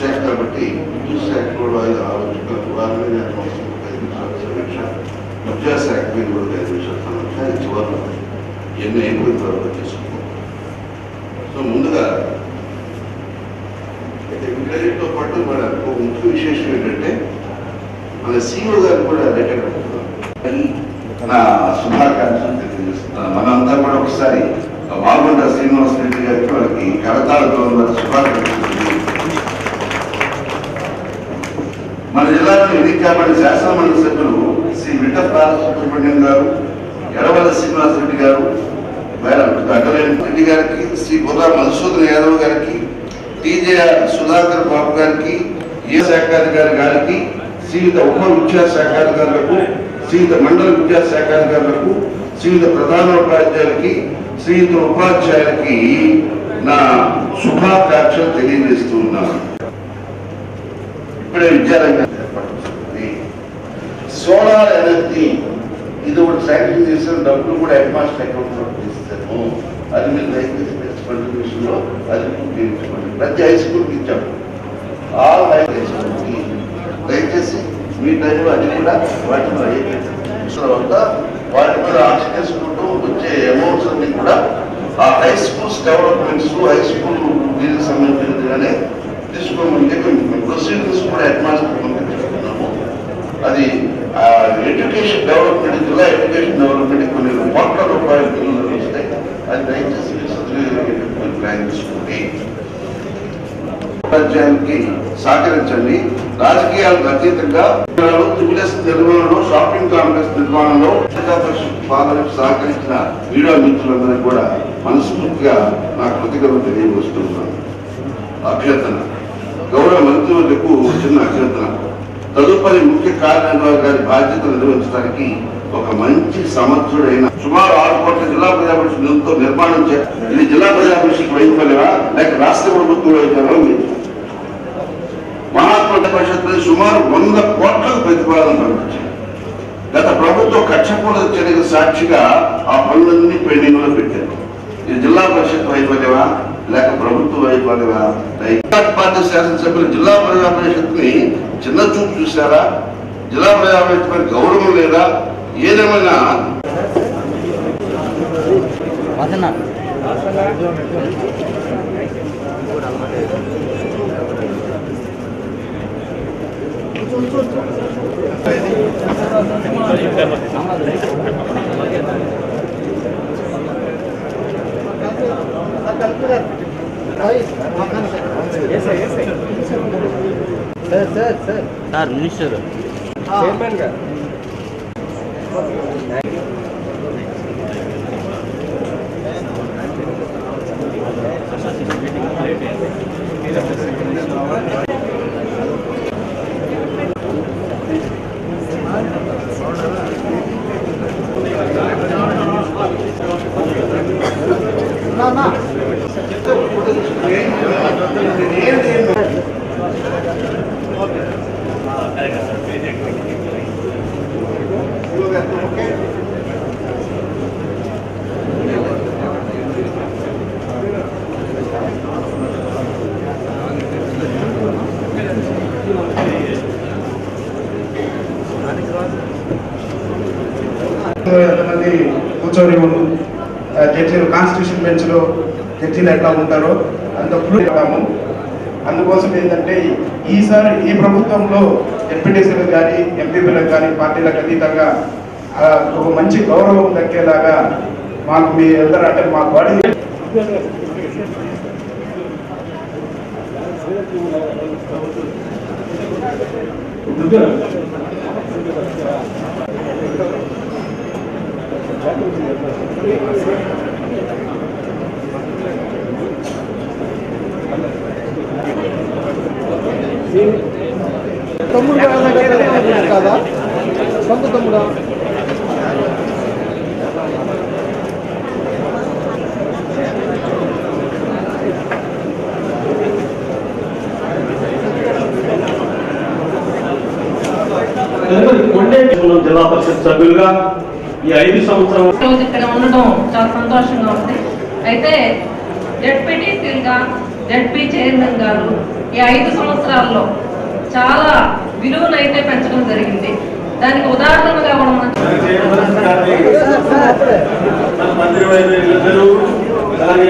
శాఖ కాబట్టి విద్యుత్ శాఖ కూడా ఐదు ఆలోచన వారి మీద నేను మొత్తం ఒక ఐదు నిమిషాలు సమీక్ష విద్యా శాఖ మీద కూడా ఒక ఐదు నిమిషాలు సమీక్ష ఇది చివరిలో ఎన్ని అయిపోయిన తర్వాత చేసుకుంటాం సో ముందుగా వీటన్నిటితో పాటు మన ఒక ముఖ్య విశేషం ఏంటంటే మన సీఓ గారు కూడా లెటర్ నా శుభాకాంక్షలు తెలియజేస్తున్నాను మనంతా కూడా ఒకసారి మాల్గొండ శ్రీనివాస్ రెడ్డి గారికి వాళ్ళకి కరతాళతో శుభాకాంక్షలు తెలియజేస్తున్నాను. మన జిల్లాలో ఎన్నిక కాబడిన శాసనమండలి సభ్యులు శ్రీ విఠప్రాల సుబ్రహ్మణ్యం గారు ఎడవల శ్రీనివాస్ రెడ్డి గారు మేడం గడ్డలేని రెడ్డి గారికి శ్రీ బుర్రా మధుసూదన్ యాదవ్ గారికి టీజే సుధాకర్ బాబు గారికి ఏ శాఖాధికారి గారికి శ్రీయుత ఉప విద్యాశాఖాధికారులకు శ్రీయుత మండల విద్యాశాఖాధికారులకు శ్రీయుత ప్రధానోపాధ్యాయులకి శ్రీయుత ఉపాధ్యాయులకి నా శుభాకాంక్షలు తెలియజేస్తూ ఉన్నాను ఇప్పుడే విద్యారంగం ఏర్పడుతుంది సోలార్ ఎనర్జీ ఇది ఒకటి శాంక్షన్ చేసిన డబ్బులు కూడా హెడ్ మాస్టర్ అకౌంట్ లో ఇస్తాము అది మీరు దయచేసి నెక్స్ట్ కంట్రిబ్యూషన్ లో అది ఉపయోగించుకోండి ప్రతి హై స్కూల్కి ఇచ్చాము ఆల్ హై స్కూల్కి దయచేసి మీ టైంలో అది కూడా వాటిలో అయ్యేటట్టు తర్వాత వాటి మీద ఆశ చేసుకుంటూ వచ్చే అమౌంట్స్ అన్ని కూడా ఆ high schools developments high school దీనికి సంబంధించినదిగానే తీసుకోమంటే మేము ప్రొసీజర్స్ కూడా హెడ్ మాస్టర్ పంపించుకున్నాము అది ఎడ్యుకేషన్ డెవలప్మెంట్ జిల్లా ఎడ్యుకేషన్ డెవలప్మెంట్ కొన్ని కోట్ల రూపాయల బిల్లులు వస్తాయి అది దయచేసి మీరు సద్వినియోగం మీరు ప్లాన్ చేసుకోండి ఉపాధ్యాయులకి సహకరించండి రాజకీయాలకు అతీతంగా త్రిపులస్ నిర్వహణలో షాపింగ్ కాంప్లెక్స్ నిర్మాణంలో జిల్లా పరిషత్ పాలనకు సహకరించిన మీడియా మిత్రులందరికీ కూడా మనస్ఫూర్తిగా నా కృతజ్ఞతలు తెలియవస్తున్నాను అభ్యర్థన గౌరవ మంత్రివర్లకు చిన్న అభ్యర్థన తదుపరి ముఖ్య కార్యనిర్వాహక గారి బాధ్యతలు నిర్వహించడానికి ఒక మంచి సమర్థుడైన సుమారు ఆరు కోట్ల జిల్లా ప్రజా పరిషత్ నిధులతో నిర్మాణం చే ఇది జిల్లా ప్రజా పరిషత్ వైఫల్యమా లేక రాష్ట్ర ప్రభుత్వం వైఫల్యమా మీరు మహాత్మా పరిషత్ సుమారు వంద కోట్లకు ప్రతిపాదన పంపించారు గత ప్రభుత్వ కక్షపూల చర్యకు సాక్షిగా ఆ పనులన్నీ పెండింగ్ లో పెట్టారు ఇది జిల్లా పరిషత్ వైఫల్యమా లేక ప్రభుత్వ వైఫల్యమా రైతాంగ పార్టీ శాసనసభ్యులు జిల్లా ప్రజా పరిషత్ ని చిన్న చూపు చూసారా జిల్లా ప్రజా పరిషత్ పై గౌరవం లేదా ఏదేమైనా వదనా sir sir sir sir minister chairman గారు ఎంతమంది కూర్చొని ఉం- ఆ, జడ్జీలు కాన్స్టిట్యూషన్ బెంచ్ లో జడ్జీలు ఎట్లా ఉంటారో అంతప్పుడు ఇవ్వము అందుకోసం ఏంటంటే ఈసారి ఈ ప్రభుత్వంలో ఎంపీటీసీలకు కానీ ఎంపీపీలకు కానీ పార్టీలకు అతీతంగా ఆ, ఒక మంచి గౌరవం దక్కేలాగా మాకు మీ అందరూ అంటే మా బాడీ తమ్ముడు కదా సొంత తమ్ముడా తదుపరి కొండేటి జిల్లా పరిషత్ సభ్యులుగా ఈ ఐదు సంవత్సరం రోజు ఇక్కడ ఉండడం చాలా సంతోషంగా ఉంది అయితే జడ్పీటీసీలుగా జడ్పీ చైర్మన్ గారు ఈ ఐదు సంవత్సరాల్లో చాలా విలువనైతే పెంచడం జరిగింది దానికి ఉదాహరణగా మనం మంత్రి వైద్యులు అలాగే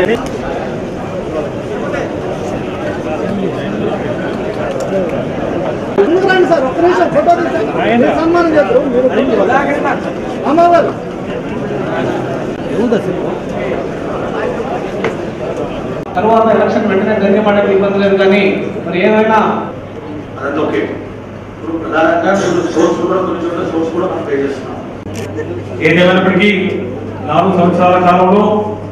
రండి సార్ ఒక్క నిమిషం ఫోటో తీస్తాను సన్మానం చేద్దరు మీరు అమ్మవారు తర్వాత ఎలక్షన్ వెంటనే ధన్యపడడం ఇబ్బంది లేదు కానీ మరి ఏమైనా అదంతా ఓకే ఇప్పుడు ప్రధానంగా మీరు సోర్స్ కూడా కొన్ని చోట్ల సోర్స్ కూడా మనం పే చేస్తున్నాం ఏదేమైనప్పటికీ నాలుగు సంవత్సరాల కాలంలో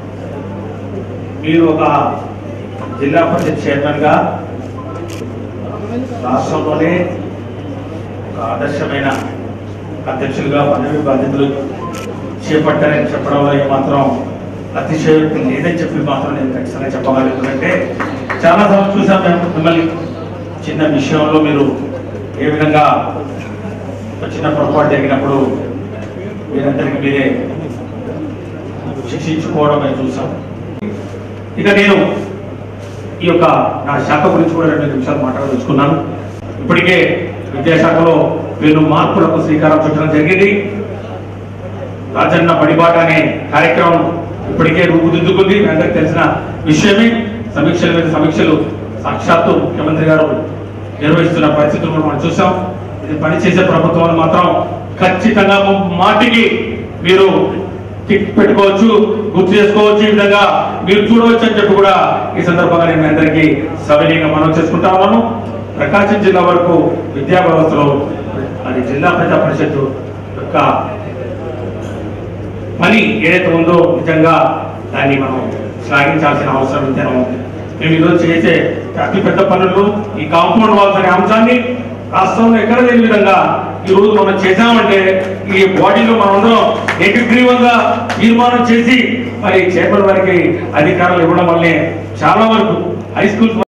మీరు ఒక జిల్లా పరిషత్ చైర్మన్ గా రాష్ట్రంలోనే ఒక ఆదర్శమైన అధ్యక్షులుగా పదవి బాధ్యతలు చేపట్టారని చెప్పడంలో ఏమాత్రం అతిశయోక్తి లేదని చెప్పి మాత్రం నేను ఖచ్చితంగా చెప్పగలుగుతుందంటే చాలా సార్లు చూసాం మేము మిమ్మల్ని చిన్న విషయంలో మీరు ఏ విధంగా ఒక చిన్న పొరపాటు జరిగినప్పుడు మీరందరికీ మీరే శిక్షించుకోవడం మేము చూసాం ఇక నేను ఈ యొక్క నా శాఖ గురించి కూడా రెండు నిమిషాలు మాట్లాడదలుచుకున్నాను ఇప్పటికే విద్యాశాఖలో వీళ్ళు మార్పులకు శ్రీకారం చుట్టడం జరిగింది రాజన్న బడిబాట అనే కార్యక్రమం ఇప్పటికే రూపుదిద్దుకుంది మీ అందరికీ తెలిసిన విషయమే సమీక్షల మీద సమీక్షలు సాక్షాత్తు ముఖ్యమంత్రి గారు నిర్వహిస్తున్న పరిస్థితులు కూడా మనం చూసాం ఇది పనిచేసే ప్రభుత్వం మాత్రం ఖచ్చితంగా మాటికి మీరు టిక్ పెట్టుకోవచ్చు గుర్తు చేసుకోవచ్చు ఈ విధంగా మీరు చూడవచ్చు అని చెప్పి కూడా ఈ సందర్భంగా నేను మీ అందరికీ సవినీయంగా మనం చేసుకుంటా ఉన్నాను ప్రకాశం జిల్లా వరకు విద్యా వ్యవస్థలో అది జిల్లా ప్రజా పరిషత్ యొక్క పని ఏదైతే ఉందో నిజంగా దాన్ని మనం శ్లాఘించాల్సిన అవసరం ఎంతైనా ఉంది మేము ఈరోజు చేసే అతి పెద్ద పనులు ఈ కాంపౌండ్ వాల్స్ అనే అంశాన్ని రాష్ట్రంలో ఎక్కడ లేని విధంగా ఈ రోజు మనం చేశామంటే ఈ బాడీలో మనం అందరం ఏకగ్రీవంగా తీర్మానం చేసి మరి చేపల వారికి అధికారాలు ఇవ్వడం వల్లే చాలా వరకు హై స్కూల్స్